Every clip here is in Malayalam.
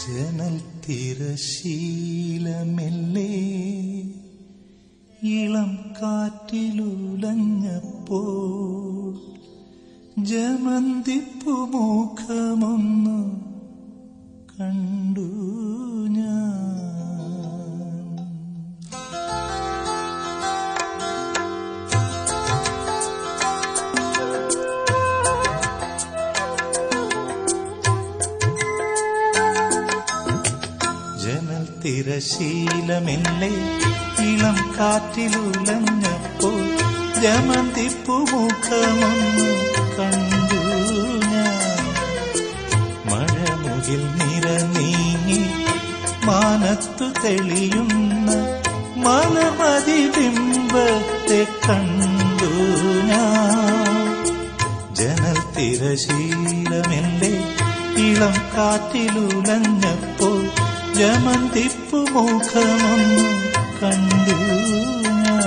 ജനൽ തിരശീലമെല്ലേ ഇളം കാറ്റിലുലഞ്ഞപ്പോൾ ജമന്തിപ്പു മുഖമൊന്നു കണ്ടു ഞാൻ ജനൽ തിരശീലമെല്ലെ ഇളം കാറ്റിലുലഞ്ഞപ്പോൾ ജമന്തിപ്പു മുഖമൊന്നു കണ്ടു ഞാൻ മഴമുകിൽ നിര നീങ്ങി മാനത്തു തെളിയുന്ന മലമതി ബിംബത്തെ കണ്ടു ഞാൻ ജനൽ തിരശീലമെല്ലെ ഇളം കാറ്റിലുലഞ്ഞപ്പോൾ ജമന്തിപ്പു മുഖമൊന്നു കണ്ടു ഞാൻ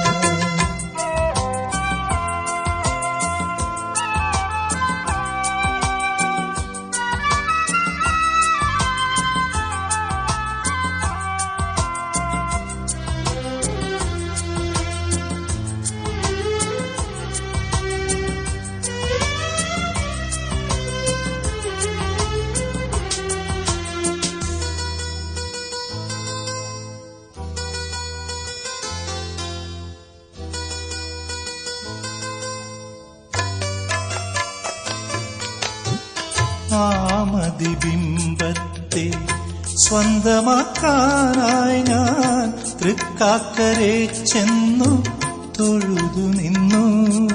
ആമതിബിംബത്തെ സ്വന്തമാക്കാനായി ഞാൻ തൃക്കാക്കരെ ചെന്നു തൊഴുതു നിന്നു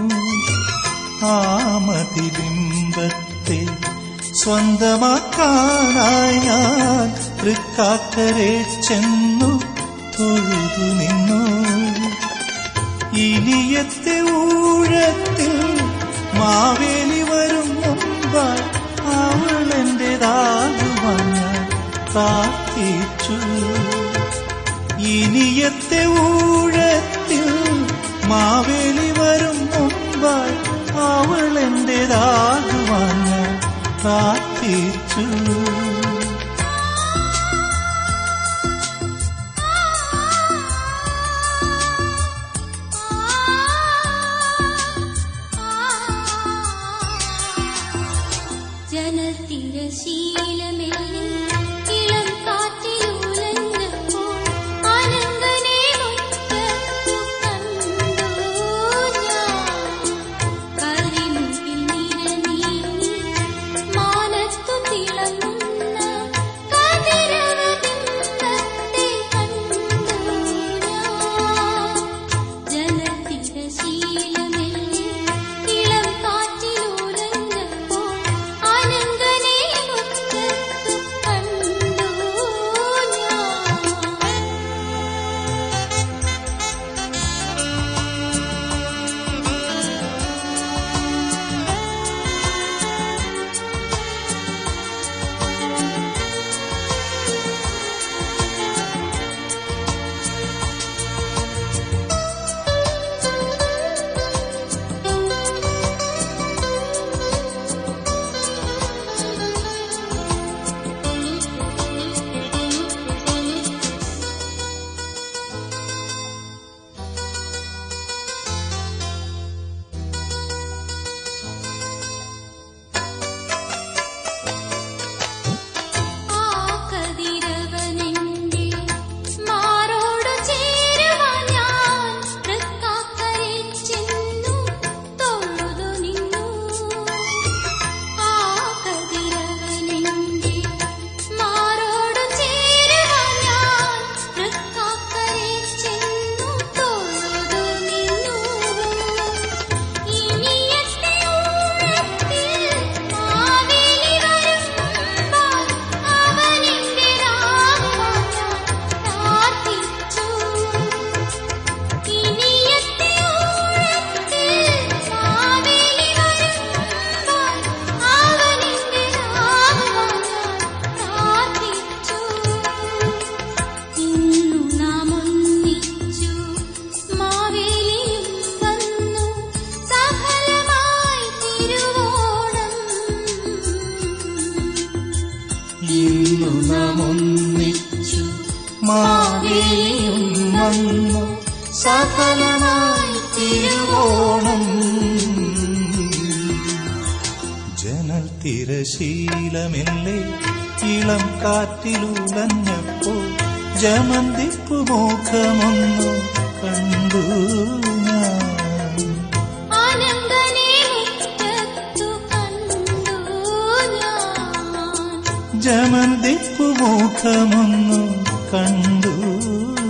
ആമതിബിംബത്തെ സ്വന്തമാക്കാനായി ഞാൻ തൃക്കാക്കരെ ചെന്നു തൊഴുതു നിന്നു ഇനിയത്തെ ഊഴത്തിൽ മാവേലി വരും മുമ്പായി അവൾ എന്റേതാകുവാൻ ഞാൻ പ്രാർത്ഥിച്ചു ഇനിയത്തെ ഊഴത്തിൽ മാവേലി വരും മുമ്പായി അവൾ എന്റേതാകുവാൻ ഞാൻ പ്രാർത്ഥിച്ചു ജനത്തിരശീലമെല്ലെ ഇളം കാറ്റിലുലഞ്ഞപ്പോൾ അനന്തനെ മുറ്റത്തു കണ്ടു ഞാൻ കരിമുകിൽ നിര നീങ്ങി മാനത്തു ഇന്നു നാം ഒന്നിച്ചു മാവേലിയും വന്നു സഫലമായി തിരുവോണം ജനൽ തിരശീലമില്ലേ ഇളം കാറ്റിലുലഞ്ഞപ്പോൾ ജമന്തിപ്പു മുഖമൊന്നു കണ്ടു ഞാൻ ആനന്ദനെ മുറ്റത്തു കണ്ടു ഞാൻ ജമന്തിപ്പു മുഖമൊന്നു കണ്ടു